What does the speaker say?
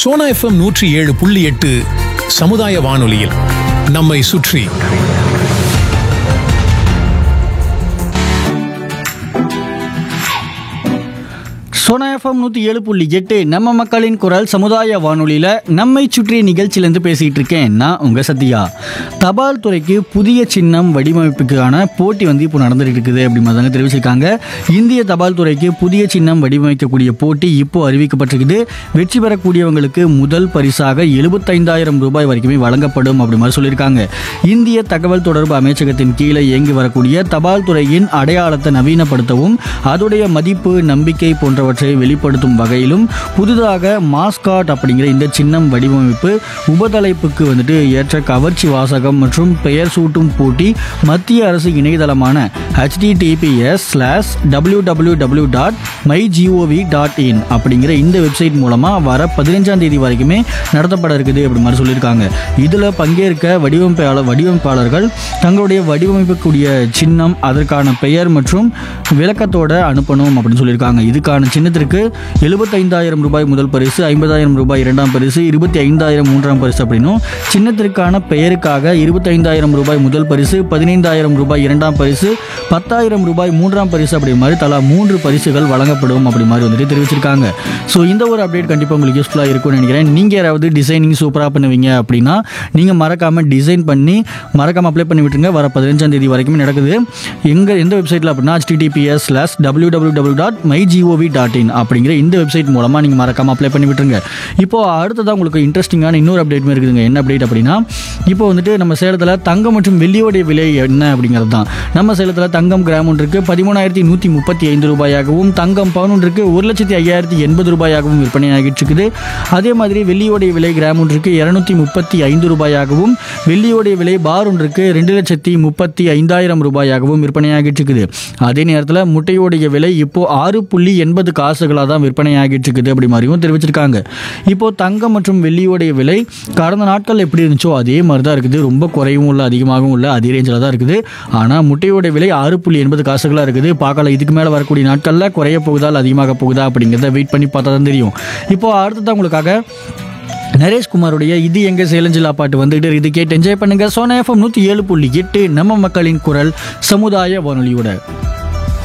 Sona FM நூற்றி ஏழு புள்ளி எட்டு சமுதாய வானொலியில் நம்மை சுற்றி சோனா எஃப்எம் நூற்றி ஏழு புள்ளி எட்டு நம்ம மக்களின் குரல் சமுதாய வானொலியில் நம்மை சுற்றி நிகழ்ச்சியிலேருந்து பேசிகிட்டு இருக்கேன் நான் உங்கள் சத்யா தபால் துறைக்கு புதிய சின்னம் வடிவமைப்புக்கான போட்டி வந்து இப்போ நடந்துட்டு இருக்குது அப்படி மாதிரி தாங்க தெரிவிச்சிருக்காங்க இந்திய தபால் துறைக்கு புதிய சின்னம் வடிவமைக்கக்கூடிய போட்டி இப்போ அறிவிக்கப்பட்டிருக்குது வெற்றி பெறக்கூடியவங்களுக்கு முதல் பரிசாக எழுபத்தைந்தாயிரம் ரூபாய் வரைக்குமே வழங்கப்படும் அப்படி மாதிரி சொல்லியிருக்காங்க இந்திய தகவல் தொடர்பு அமைச்சகத்தின் கீழே இயங்கி வரக்கூடிய தபால் துறையின் அடையாளத்தை நவீனப்படுத்தவும் அதோடைய மதிப்பு நம்பிக்கை போன்றவற்றை வெளிப்படுத்தும் வகையிலும் புதிதாக மாஸ்காட் அப்படிங்கிற இந்த சின்னம் வடிவமைப்பு உபதலைப்புக்கு வந்துட்டு ஏற்ற கவர்ச்சி வாசகம் மற்றும் பெயர் சூட்டும் போட்டி மத்திய அரசு இணையதளமான HTTPS slash W W W dot my GOV dot in அப்படிங்கிற இந்த வெப்சைட் மூலமாக வர பதினஞ்சாம் தேதி வரைக்குமே நடத்தப்பட இருக்குது அப்படி மாதிரி சொல்லியிருக்காங்க இதில் பங்கேற்க வடிவமைப்பாளர் வடிவமைப்பாளர்கள் தங்களுடைய வடிவமைக்கக்கூடிய சின்னம் அதற்கான பெயர் மற்றும் விளக்கத்தோட அனுப்பணும் அப்படின்னு சொல்லியிருக்காங்க இதுக்கான சின்னத்திற்கு எழுபத்தைந்தாயிரம் ரூபாய் முதல் பரிசு ஐம்பதாயிரம் ரூபாய் இரண்டாம் பரிசு இருபத்தி ஐந்தாயிரம் மூன்றாம் பரிசு அப்படின்னும் சின்னத்திற்கான பெயருக்காக இருபத்தைந்தாயிரம் ரூபாய் முதல் பரிசு பதினைந்தாயிரம் ரூபாய் இரண்டாம் பரிசு பத்தாயிரம் ரூபாய் மூன்றாம் பரிசு அப்படி மாதிரி தலா மூன்று பரிசுகள் வழங்கப்படும் அப்படி மாதிரி வந்துட்டு தெரிவிச்சிருக்காங்க ஸோ இந்த ஒரு அப்டேட் கண்டிப்பாக உங்களுக்கு யூஸ்ஃபுல்லாக இருக்கும்னு நினைக்கிறேன் நீங்கள் யாராவது டிசைனிங் சூப்பராக பண்ணுவீங்க அப்படின்னா நீங்கள் மறக்காமல் டிசைன் பண்ணி மறக்காமல் அப்ளை பண்ணி விட்டுருங்க வர பதினஞ்சாம் தேதி வரைக்கும் நடக்குது எங்கே எந்த வெப்சைட்டில் அப்படின்னா https slash W W W dot my GOV dot in அப்படிங்கிற இந்த வெப்சைட் மூலமாக நீங்கள் மறக்காமல் அப்ளை பண்ணி விட்டுருங்க இப்போ அடுத்ததாக உங்களுக்கு இன்ட்ரெஸ்டிங்கான இன்னொரு அப்டேட்மே இருக்குதுங்க என்ன அப்டேட் அப்படின்னா இப்போ வந்துட்டு நம்ம சேலத்தில் தங்கம் மற்றும் வெள்ளியோடைய விலை என்ன அப்படிங்கிறது தான் நம்ம சேலத்தில் தங்கம் கிராம் ஒன்றுக்கு பதிமூணாயிரத்தி நூற்றி முப்பத்தி ஐந்து ரூபாயாகவும் தங்கம் பவுன் ஒன்றுக்கு ஒரு லட்சத்தி ஐயாயிரத்தி எண்பது ரூபாயாகவும் விற்பனையாகிட்டு இருக்குது அதே மாதிரி வெள்ளியோடைய விலை கிராம் ஒன்றுக்கு இரநூத்தி முப்பத்தி ஐந்து ரூபாயாகவும் வெள்ளியோடைய விலை பார் ஒன்றுக்கு ரெண்டு லட்சத்தி முப்பத்தி ஐந்தாயிரம் ரூபாயாகவும் விற்பனையாகிட்டு இருக்குது அதே நேரத்தில் முட்டையோடைய விலை இப்போ ஆறு புள்ளி எண்பது காசுகளாக தான் விற்பனையாகிட்டு இருக்குது அப்படி மாதிரியும் தெரிவிச்சிருக்காங்க இப்போ தங்கம் மற்றும் வெள்ளியோடைய விலை கடந்த நாட்கள் எப்படி இருந்துச்சோ அதே மாதிரி தான் இருக்குது ரொம்ப குறையும் இல்லை அதிகமாகவும் இல்லை அதே ரேஞ்சில் தான் இருக்குது ஆனால் முட்டையோட விலை ஆறு புள்ளி எண்பது காசுகளாக இருக்குது பார்க்கலாம் இதுக்கு மேலே வரக்கூடிய நாட்களில் குறைய போகுதா இல்லை அதிகமாக போகுதா அப்படிங்கிறத வெயிட் பண்ணி பார்த்தா தான் தெரியும் இப்போ அடுத்ததான் உங்களுக்காக நரேஷ்குமாருடைய இது எங்க சேலஞ்சிலா பாட்டு வந்துகிட்டு இது கேட்டு என்ஜாய் பண்ணுங்க சோனா எஃப்எம் நூற்றி ஏழு புள்ளி எட்டு நம்ம மக்களின் குரல் சமுதாய வானொலியோட